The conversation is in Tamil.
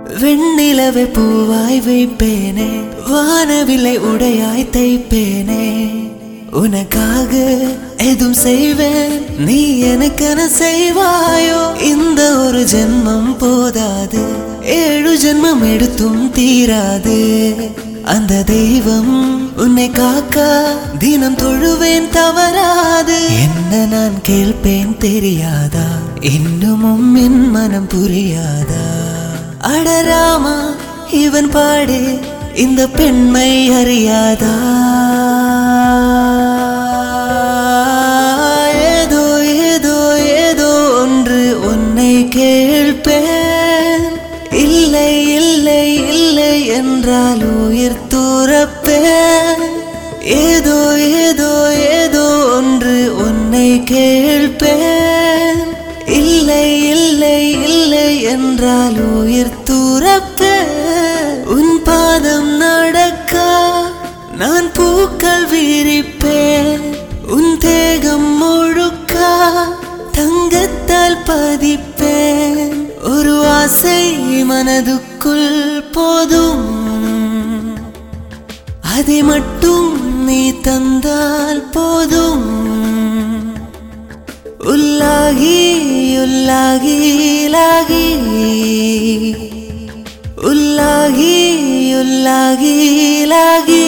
வெண்ணிலவை பூவாய் வைப்பேனே வானவில்லை உடையாய் தைப்பேனே உனக்காக எதுவும் செய்வேன் நீ எனக்கென செய்வாயோ இந்த ஒரு ஜென்மம் போதாது ஏழு ஜென்மம் எடுத்தும் தீராது அந்த தெய்வம் உன்னை காக்க தினம் தொழுவேன் தவறாது என்ன நான் கேட்பேன் தெரியாதா இன்னமும் என் மனம் புரியாதா அடராமா இவன் பாடு இந்த பெண்மை அறியாதா ஏதோ ஏதோ ஏதோ ஒன்று உன்னை கேள்பேன் இல்லை இல்லை இல்லை என்றால் உயிர் தூரப்பேன் ஏதோ ஏதோ ஏதோ ஒன்று உன்னை கேள்பேன் இல்லை இல்லை இல்லை என்றால் உயிர் தூரப்பேன் உன் பாதம் நடக்க நான் பூக்கள் விரிப்பேன் உன் தேகம் முழுக்க தங்கத்தால் பதிப்பேன் ஒரு ஆசை மனதுக்குள் போதும் அதை மட்டும் நீ தந்தால் போதும் உல்லாகி உல்லாகி லாகி உல்லாகி உல்லாகி லாகி